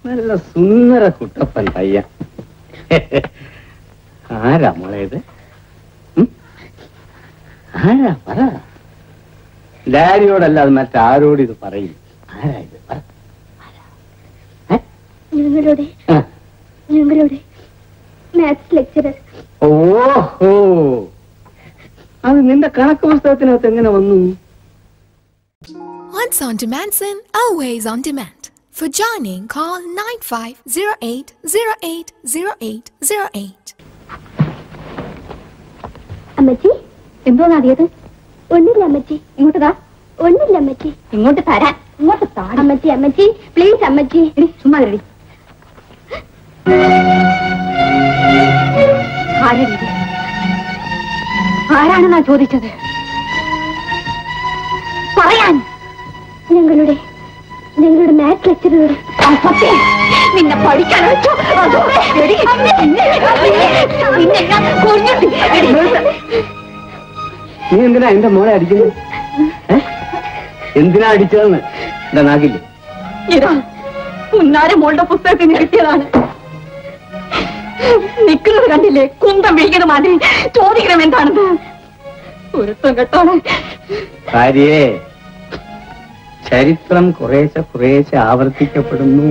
നല്ല സുന്ദര കുട്ടപ്പൻ പയ്യൻ ആരാ മോളെ ഇത് ഉം? ആരാ പറ ഡാഡിയോടല്ലാതെ മറ്റാരോട് ഇത് പറയും ആരാ ഇത് പറ ഞങ്ങളുടെ ആ. ഞങ്ങളുടെ മാത്സ് ലെക്ചറർ ഓഹോ അത് നിന്റെ കണക്ക് പുസ്തകത്തിനകത്ത് എങ്ങനെ വന്നു Once on demand, sin, always on demand. For joining, call 9508080808. അമ്മച്ചി എന്തോ നടിയത് ഒന്നില്ല അമ്മച്ചി ഇങ്ങോട്ട് താ ഒന്നില്ല അമ്മച്ചി ഇങ്ങോട്ട് തരാൻ ഇങ്ങോട്ട് താ അമ്മച്ചി അമ്മച്ചി പ്ലീസ് അമ്മച്ചി ചുമ്മാ റെഡി ആരാണെന്നാ ചോദിച്ചത് പറയാൻ ഞങ്ങളുടെ ഞങ്ങളുടെ മാത്സ് ലെക്ചറുടെ നിന്നെ പഠിക്കാൻ വെച്ചോ അതോ എടി, നിന്നെ നിന്നെ ഞാൻ കൊല്ലും. എടി. നീ എന്തിനാ എന്റെ മോളെ അടിക്കുന്നത് ഏ? എന്തിനാ അടിച്ചതെന്ന് എന്റെ നാക്കില്ലേ ഇതാ പുന്നാര മോളുടെ പുസ്തകത്തിൽ നിന്ന് കിട്ടിയതാണ് നിൽക്കുന്നത് കണ്ടില്ലേ കുന്തം വീഴുന്ന മാതിരി ചോദിക്കണം എന്താണെന്ന് ഒരുത്തം കേട്ടോളെ ഭാര്യയെ ചരിത്രം കുറേശ്ശെ കുറേശ്ശെ ആവർത്തിക്കപ്പെടുന്നു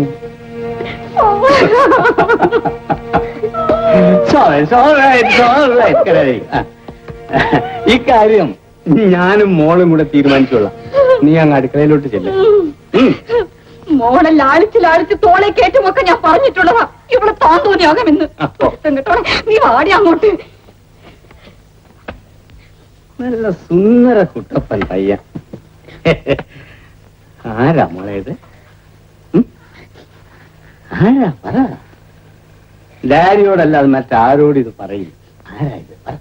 Sorry, it's all right, it's all right, കിഴവി. ആ. ഇക്കാര്യം ഞാനും മോളും കൂടെ തീരുമാനിച്ചോളാം നീ അങ്ങ് അടുക്കളയിലോട്ട് ചെല്ല മോളെ ലാളിച്ച് ലാളിച്ച് തോളെ കയറ്റുമൊക്കെ ഞാൻ പറഞ്ഞിട്ടുള്ളതാ ഇവിടെ താൻ തോന്നിയാകുമെന്ന് അപ്പോ? ഒരുത്തം കേട്ടോളെ നീ വാടി അങ്ങോട്ട് നല്ല സുന്ദര കുട്ടപ്പൻ പയ്യൻ ആരാ മോളെ ഇത് ഉം? ആരാ പറ ഡാഡിയോടല്ലാതെ മറ്റാരോട് ഇത് പറയും ആരാ ഇത് പറ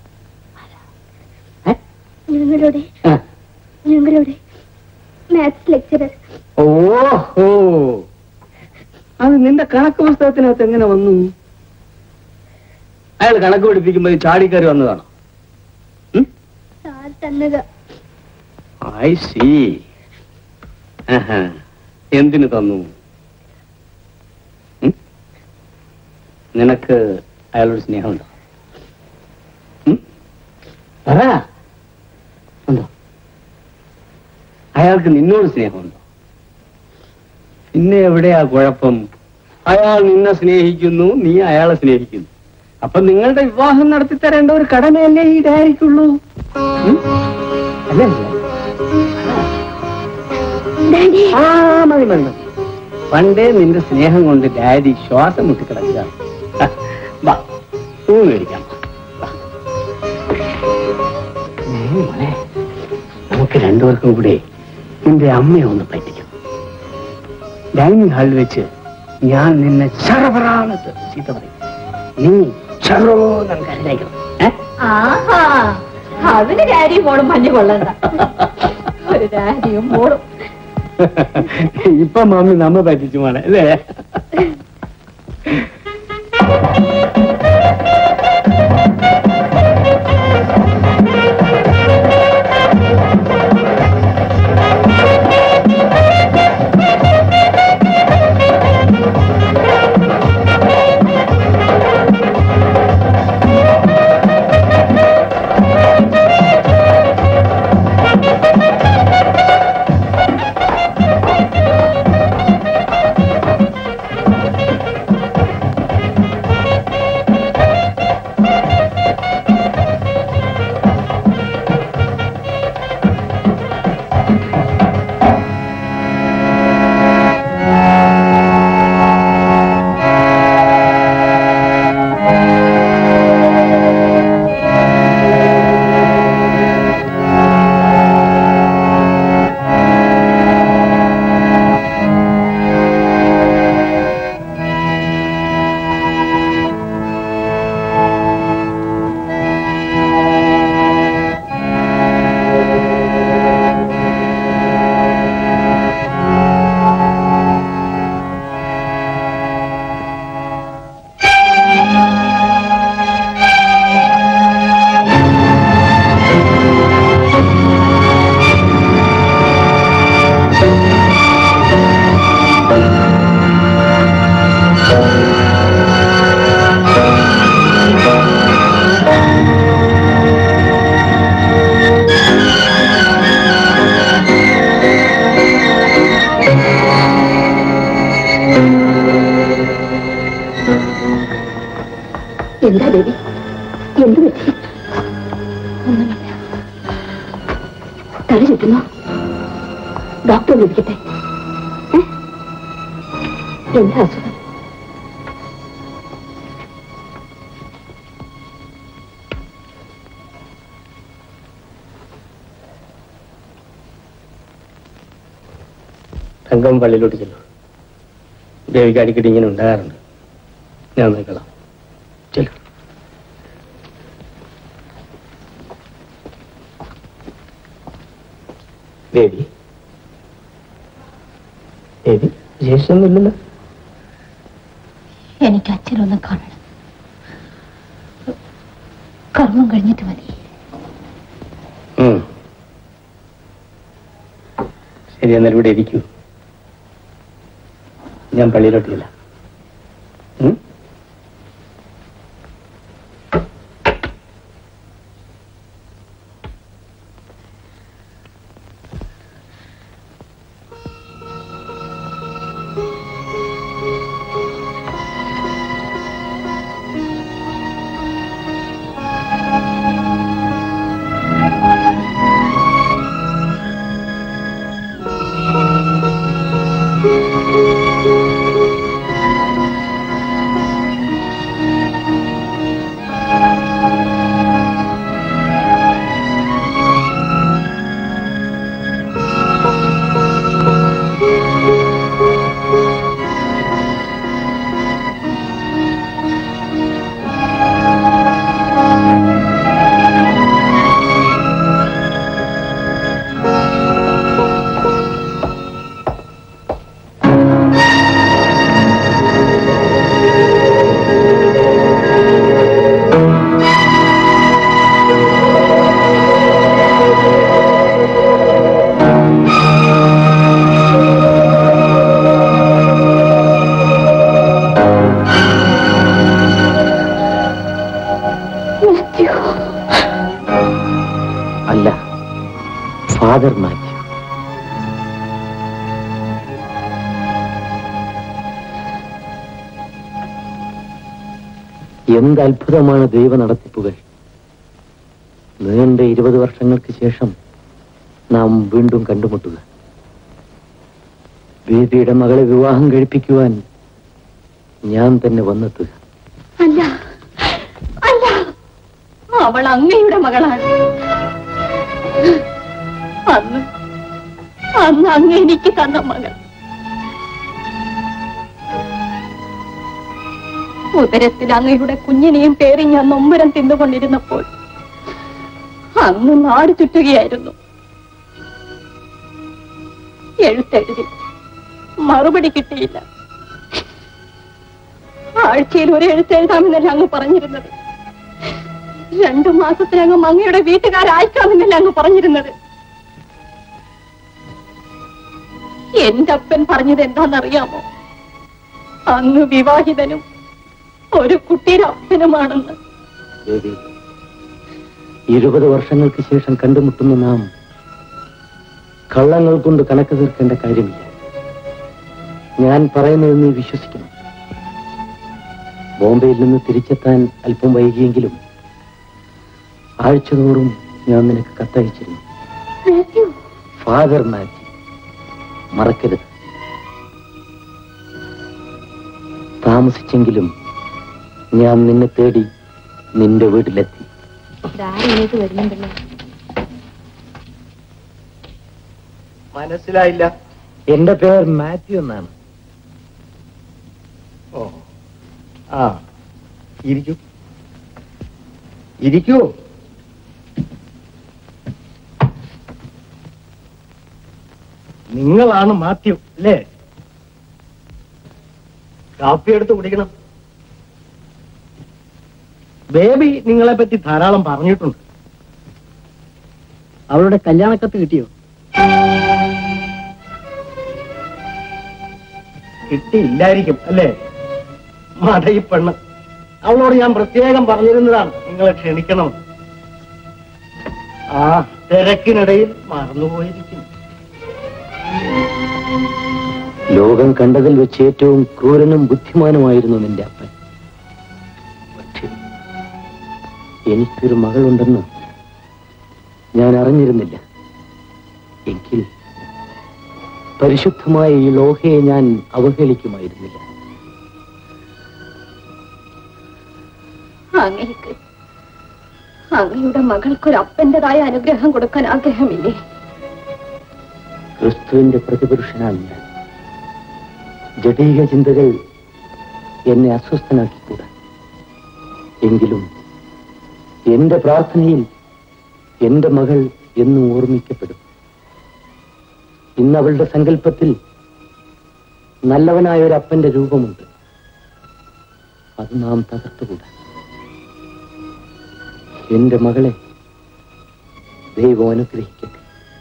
ഞങ്ങളുടെ ആ. ഞങ്ങളുടെ മാത്സ് ലെക്ചറർ ഓഹോ അത് നിന്റെ കണക്ക് പുസ്തകത്തിനകത്ത് എങ്ങനെ വന്നു അയാൾ കണക്ക് പഠിപ്പിക്കുമ്പോ ഈ ചാടിക്കയറി വന്നതാണോ സാർ തന്നത് ഐ സി എന്തിനു തന്നു ഉം? നിനക്ക് അയാളോട് സ്നേഹമുണ്ടോ ഉം? പറ ഉണ്ടോ അയാൾക്ക് നിന്നോട് സ്നേഹമുണ്ടോ പിന്നെ എവിടെയാ കുഴപ്പം അയാൾ നിന്നെ സ്നേഹിക്കുന്നു നീ അയാളെ സ്നേഹിക്കുന്നു അപ്പൊ നിങ്ങളുടെ വിവാഹം നടത്തി തരേണ്ട ഒരു കടമയല്ലേ ഈ ഡയറിക്കുള്ളൂ ഉം? അല്ലേ ഡാഡി ആ മതി മതി മതി പണ്ടേ നിന്റെ സ്നേഹം കൊണ്ട് ഡാഡി ശ്വാസം മുട്ടിക്കിടക്കുക വാ ഊണ് കഴിക്കാം വാ. ഏ, മോനെ, നമുക്ക് രണ്ടുപേർക്കും കൂടെ നിന്റെ അമ്മയെ ഒന്ന് പറ്റിക്കണം ഡൈനിങ് ഹാളിൽ വെച്ച് ഞാൻ നിന്നെ ചറപറാന്ന് ചീത്ത പറയും നീ ചറോ കരഞ്ഞേക്കണം ഏ ആഹാ അതിന് ഡാഡിയും മോളും മഞ്ഞ് കൊള്ളണ്ട ഒരു ഡാഡിയും മോളും ഇപ്പൊ മമ്മി നമ്മ പറ്റിച്ചു മോനെ അല്ലേ എന്താ ദേവി എന്ത് പറ്റി ഒന്നുമില്ല തല ചുറ്റുന്നു ഡോക്ടറെ വിളിക്കട്ടെ ഏ? എന്താ അസുഖം തങ്കം പള്ളിയിലോട്ട് ചെല്ലു ദേവിക്ക് അടിക്കടി ഇങ്ങനെ ഉണ്ടാകാറുണ്ട് ഞാൻ നോക്കണം ചെല്ലു ദേവി ദേവി വിശേഷമൊന്നുമില്ലല്ലോ എനിക്ക് അച്ഛനൊന്ന് കാണണം കർമ്മം കഴിഞ്ഞിട്ട് മതി ഉം. ശരി എന്നാൽ ഇവിടെ ഇരിക്കൂ ഞാൻ പള്ളിയിലോട്ട് ചെല്ലാം ഉം? അല്ല ഫാദർ മാത്യു എന്ത് അത്ഭുതമാണ് ദൈവ നടത്തിപ്പുകൾ നീണ്ട ഇരുപത് വർഷങ്ങൾക്ക് ശേഷം നാം വീണ്ടും കണ്ടുമുട്ടുക ബേബിയുടെ മകളെ വിവാഹം കഴിപ്പിക്കുവാൻ ഞാൻ തന്നെ വന്നെത്തുക അല്ല അല്ല അവൾ അങ്ങയുടെ മകളാണ് അന്ന് അന്ന് അങ്ങ് എനിക്ക് തന്ന മകൾ ഉദരത്തിൽ അങ്ങയുടെ കുഞ്ഞിനെയും പേറി ഞാൻ നൊമ്പരം തിന്നുകൊണ്ടിരുന്നപ്പോൾ അന്ന് നാട് ചുറ്റുകയായിരുന്നു എഴുത്തെഴുതി മറുപടി കിട്ടിയില്ല ആഴ്ചയിൽ ഒരു എഴുത്തെഴുതാമെന്നല്ല അങ്ങ് പറഞ്ഞിരുന്നത് രണ്ടു മാസത്തിനകം അങ്ങയുടെ വീട്ടുകാരയക്കാമെന്നല്ല അങ്ങ് പറഞ്ഞിരുന്നത് എന്റെ അപ്പൻ പറഞ്ഞത് എന്താണെന്നറിയാമോ അങ്ങ് വിവാഹിതനും ഒരു കുട്ടിയുടെ അപ്പനുമാണെന്ന് ദേവി ഇരുപത് വർഷങ്ങൾക്ക് ശേഷം കണ്ടുമുട്ടുന്ന നാം കള്ളങ്ങൾ കൊണ്ട് കണക്ക് തീർക്കേണ്ട കാര്യമില്ല ഞാൻ പറയുന്നത് നീ വിശ്വസിക്കണം ബോംബെയിൽ നിന്ന് തിരിച്ചെത്താൻ അല്പം വൈകിയെങ്കിലും ആഴ്ചതോറും ഞാൻ നിനക്ക് കത്തയച്ചിരുന്നു മാത്യു ഫാദർ മാത്യു മറക്കരുത് താമസിച്ചെങ്കിലും ഞാൻ നിന്നെ തേടി നിന്റെ വീട്ടിലെത്തി ധാരയിലേക്ക് വരുന്നുണ്ടല്ലോ മനസ്സിലായില്ല എന്റെ പേര് മാത്യു എന്നാണ് ഓ ആ ഇരിക്കൂ ഇരിക്കൂ നിങ്ങളാണ് മാത്യു അല്ലേ കാപ്പി എടുത്ത് കുടിക്കണം ബേബി നിങ്ങളെ പറ്റി ധാരാളം പറഞ്ഞിട്ടുണ്ട് അവളുടെ കല്യാണക്കത്ത് കിട്ടിയോ കിട്ടിയില്ലായിരിക്കും അല്ലേ മടയി പെണ്ണ് അവളോട് ഞാൻ പ്രത്യേകം പറഞ്ഞിരുന്നതാണ് നിങ്ങളെ ക്ഷണിക്കണം ആ തിരക്കിനിടയിൽ മറന്നുപോയിരിക്കും ലോകം കണ്ടതിൽ വെച്ച് ഏറ്റവും ക്രൂരനും ബുദ്ധിമാനുമായിരുന്നു നിന്റെ അപ്പൻ പക്ഷേ എനിക്കൊരു മകളുണ്ടെന്ന് ഞാൻ അറിഞ്ഞിരുന്നില്ല എങ്കിൽ പരിശുദ്ധമായ ഈ ലോഹയെ ഞാൻ അവഹേളിക്കുമായിരുന്നില്ല അങ്ങേക്ക് അങ്ങയുടെ മകൾക്കൊരു അപ്പന്റേതായ അനുഗ്രഹം കൊടുക്കാൻ ആഗ്രഹമില്ലേ ക്രിസ്തുവിന്റെ പ്രതിപുരുഷനാണ് ഞാൻ ജടീക ചിന്തകൾ എന്നെ അസ്വസ്ഥനാക്കിക്കൂടാ എങ്കിലും എന്റെ പ്രാർത്ഥനയിൽ എന്റെ മകൾ എന്നും ഓർമ്മിക്കപ്പെടും ഇന്ന് അവളുടെ സങ്കല്പത്തിൽ നല്ലവനായ ഒരു അപ്പന്റെ രൂപമുണ്ട് അത് നാം തകർത്തുകൂടാ എന്റെ മകളെ ദൈവം അനുഗ്രഹിക്കട്ടെ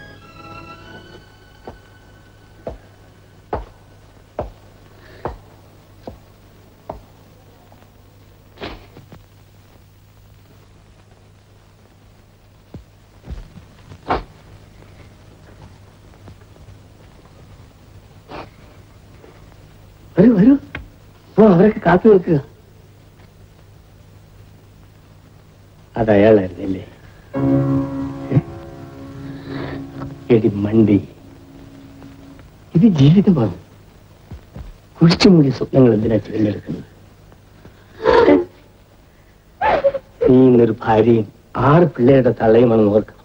വരൂ വരൂ ഓ അവരൊക്കെ കാത്തു നിൽക്കുക അത് അയാളായിരുന്നല്ലേ ഏ? എടി മണ്ടി ഇത് ജീവിതമാണ് കുഴിച്ചു മൂടി സ്വപ്നങ്ങൾ എന്തിനാ തിരഞ്ഞെടുക്കുന്നത് നീ ഇന്നൊരു ഭാര്യയും ആറ് പിള്ളേരുടെ തള്ളയുമാണെന്ന് ഓർക്കുക